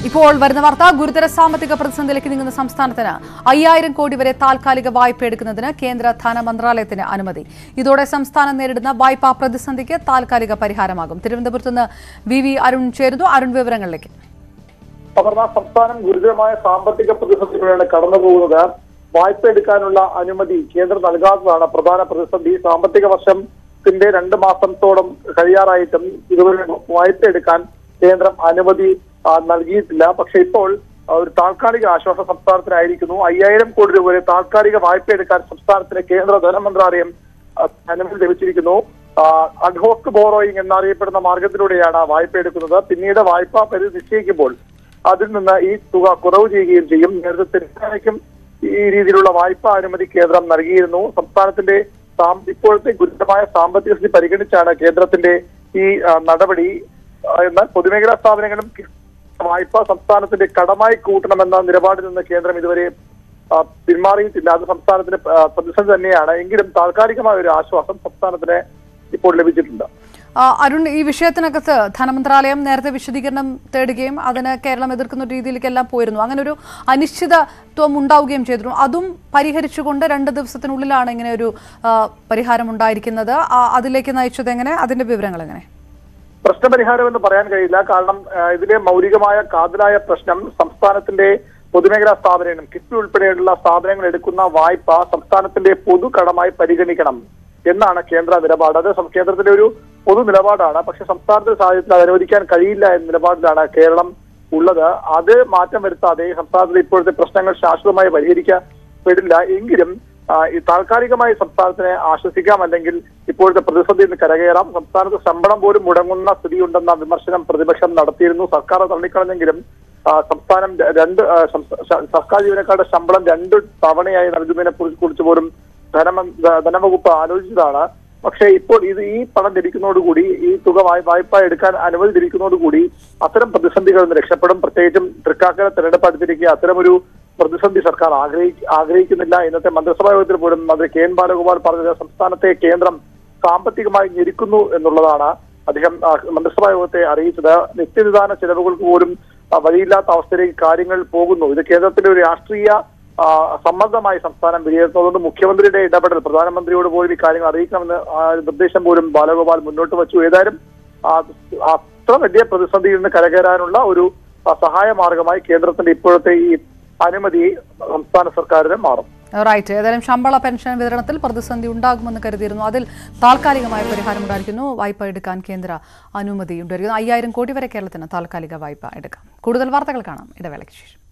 ഇപ്പോൾ വരുന്ന വാർത്ത ഗുരുതര സാമ്പത്തിക പ്രതിസന്ധിയിലേക്ക് നീങ്ങുന്ന സംസ്ഥാനത്തിന് അയ്യായിരം കോടി വരെ താൽക്കാലിക വായ്പ എടുക്കുന്നതിന് കേന്ദ്ര ധനമന്ത്രാലയത്തിന് അനുമതി ഇതോടെ സംസ്ഥാനം നേരിടുന്ന വായ്പാ പ്രതിസന്ധിക്ക് താൽക്കാലിക പരിഹാരമാകും തിരുവനന്തപുരത്ത് നിന്ന് വി വി അരുൺ ചേരുന്നു അരുൺ വിവരങ്ങളിലേക്ക് അപർണ സംസ്ഥാനം ഗുരുതരമായ സാമ്പത്തിക പ്രതിസന്ധിയിലൂടെയാണ് കടന്നുപോകുന്നത് വായ്പ എടുക്കാനുള്ള അനുമതി കേന്ദ്രം നൽകാത്തതാണ് പ്രധാന പ്രതിസന്ധി സാമ്പത്തിക വർഷത്തിന്റെ രണ്ട് മാസത്തോളം കഴിയാറായിട്ടും ഇതുവരെ വായ്പ എടുക്കാൻ കേന്ദ്രം അനുമതി ആ, നൽകിയിട്ടില്ല പക്ഷെ ഇപ്പോൾ ആ, ഒരു താൽക്കാലിക ആശ്വാസ സംസ്ഥാനത്തിനായിരിക്കുന്നു അയ്യായിരം കോടി രൂപ വരെ താൽക്കാലിക വായ്പ എടുക്കാൻ സംസ്ഥാനത്തിന് കേന്ദ്ര ധനമന്ത്രാലയം ആ, അനുമതി ലഭിച്ചിരിക്കുന്നു അഡ്ഹോക്ക് ബോറോയിങ് എന്നറിയപ്പെടുന്ന മാർഗത്തിലൂടെയാണ് വായ്പ എടുക്കുന്നത് പിന്നീട് വായ്പാ പരിധി നിശ്ചയിക്കുമ്പോൾ അതിൽ നിന്ന് ഈ തുക കുറവ് ചെയ്യുകയും ചെയ്യും നേരത്തെ തെലങ്കാനയ്ക്കും ഈ രീതിയിലുള്ള വായ്പാ അനുമതി കേന്ദ്രം നൽകിയിരുന്നു സംസ്ഥാനത്തിന്റെ സാം- ഇപ്പോഴത്തെ ഗുരുതരമായ സാമ്പത്തിക സ്ഥിതി പരിഗണിച്ചാണ് കേന്ദ്രത്തിന്റെ ഈ ആ, നടപടി ആ, എന്നാൽ പൊതുമേഖലാ സ്ഥാപനങ്ങളും വായ്പ സംസ്ഥാനത്തിന്റെ കടമായി കൂട്ടണമെന്ന നിലപാടിൽ നിന്ന് കേന്ദ്രം ഇതുവരെ ആ, പിന്മാറിയിട്ടില്ല അത് സംസ്ഥാനത്തിന് ആ, പ്രതിസന്ധി തന്നെയാണ് എങ്കിലും താൽക്കാലികമായ ഒരു ആശ്വാസം സംസ്ഥാനത്തിന് ഇപ്പോൾ ലഭിച്ചിട്ടുണ്ട് ആ, അരുൺ ഈ വിഷയത്തിനകത്ത് ധനമന്ത്രാലയം നേരത്തെ വിശദീകരണം തേടുകയും അതിന് കേരളം എതിർക്കുന്ന രീതിയിലേക്കെല്ലാം പോയിരുന്നു അങ്ങനെ ഒരു അനിശ്ചിതത്വം ഉണ്ടാവുകയും ചെയ്തിരുന്നു അതും പരിഹരിച്ചുകൊണ്ട് രണ്ട് ദിവസത്തിനുള്ളിലാണ് ഇങ്ങനെ ഒരു ആ, പരിഹാരം ഉണ്ടായിരിക്കുന്നത് ആ, അതിലേക്ക് നയിച്ചത് എങ്ങനെ അതിന്റെ വിവരങ്ങൾ എങ്ങനെ പ്രശ്നപരിഹാരം എന്ന് പറയാൻ കഴിയില്ല കാരണം ആ, ഇതിലെ മൗലികമായ കാതലായ പ്രശ്നം സംസ്ഥാനത്തിന്റെ പൊതുമേഖലാ സ്ഥാപനങ്ങളും കിഫ്ബി ഉൾപ്പെടെയുള്ള സ്ഥാപനങ്ങൾ എടുക്കുന്ന വായ്പ സംസ്ഥാനത്തിന്റെ പൊതു കടമായി പരിഗണിക്കണം എന്നാണ് കേന്ദ്ര നിലപാട് അത് സം- കേന്ദ്രത്തിന്റെ ഒരു പൊതു നിലപാടാണ് പക്ഷെ സംസ്ഥാനത്തിന്റെ സാഹചര്യത്തിൽ അത് അനുവദിക്കാൻ കഴിയില്ല എന്ന നിലപാടിലാണ് കേരളം ഉള്ളത് അത് മാറ്റം വരുത്താതെ സംസ്ഥാനത്തിലെ ഇപ്പോഴത്തെ പ്രശ്നങ്ങൾ ശാശ്വതമായി പരിഹരിക്കപ്പെടില്ല എങ്കിലും ആ, ഈ താൽക്കാലികമായി സംസ്ഥാനത്തിനെ ആശ്വസിക്കാം അല്ലെങ്കിൽ ഇപ്പോഴത്തെ പ്രതിസന്ധിയിൽ നിന്ന് കരകയറാം സംസ്ഥാനത്ത് ശമ്പളം പോലും മുടങ്ങുന്ന സ്ഥിതിയുണ്ടെന്ന വിമർശനം പ്രതിപക്ഷം നടത്തിയിരുന്നു സർക്കാർ തള്ളിക്കളഞ്ഞെങ്കിലും ആ, സംസ്ഥാനം ര- രണ്ട് ആ, സംസ്ഥ- ശ- സർക്കാർ ജീവനക്കാരുടെ ശമ്പളം രണ്ട് തവണയായി നൽകുന്നതിനെ കുറിച്ച് കുറിച്ച് പോലും ധനമ ധ- ധനവകുപ്പ് ആലോചിച്ചതാണ് പക്ഷേ ഇപ്പോൾ ഇത് ഈ പണം ലഭിക്കുന്നതോടുകൂടി ഈ തുക വായ്- വായ്പ എടുക്കാൻ അനുമതി ലഭിക്കുന്നതോടുകൂടി അത്തരം പ്രതിസന്ധികളിൽ നിന്ന് രക്ഷപ്പെടും പ്രത്യേകിച്ചും തൃക്കാക്കര തെരഞ്ഞെടുപ്പ് അടുത്തിരിക്കുക അത്തരമൊരു പ്രതിസന്ധി സർക്കാർ ആഗ്രഹി ആഗ്രഹിക്കുന്നില്ല ഇന്നത്തെ മന്ത്രിസഭാ യോഗത്തിൽ പോലും മന്ത്രി കെ എൻ ബാലഗോപാൽ പറഞ്ഞത് സംസ്ഥാനത്തെ കേന്ദ്രം സാമ്പത്തികമായി ഞെരുക്കുന്നു എന്നുള്ളതാണ് അദ്ദേഹം ആ, മന്ത്രിസഭാ യോഗത്തെ അറിയിച്ചത് നിത്യനിദാന ചെലവുകൾക്ക് പോലും ആ, വഴിയില്ലാത്ത അവസ്ഥയിലേക്ക് കാര്യങ്ങൾ പോകുന്നു ഇത് കേന്ദ്രത്തിന്റെ ഒരു രാഷ്ട്രീയ ആ, സമ്മർദ്ദമായി സംസ്ഥാനം വിലയിരുത്തുന്നതുകൊണ്ട് മുഖ്യമന്ത്രിയുടെ ഇടപെടൽ പ്രധാനമന്ത്രിയോട് പോലും ഈ കാര്യങ്ങൾ അറിയിക്കണമെന്ന് ആ, നിർദ്ദേശം പോലും ബാലഗോപാൽ മുന്നോട്ട് വച്ചു ഏതായാലും ആ, അത്ര വലിയ പ്രതിസന്ധിയിൽ നിന്ന് കരകയറാനുള്ള ഒരു ആ, സഹായ മാർഗമായി കേന്ദ്രത്തിന്റെ ഇപ്പോഴത്തെ ഈ അനുമതി സംസ്ഥാന സർക്കാരിന് മാറും റൈറ്റ് ഏതായാലും ശമ്പള പെൻഷൻ വിതരണത്തിൽ പ്രതിസന്ധി ഉണ്ടാകുമെന്ന് കരുതിയിരുന്നു അതിൽ താൽക്കാലികമായ പരിഹാരം ഉണ്ടായിരിക്കുന്നു വായ്പ എടുക്കാൻ കേന്ദ്ര അനുമതി ഉണ്ടായിരിക്കുന്നു അയ്യായിരം കോടി വരെ കേരളത്തിന് താൽക്കാലിക വായ്പ എടുക്കാം കൂടുതൽ വാർത്തകൾ കാണാം ഇടവേളയ്ക്ക് ശേഷം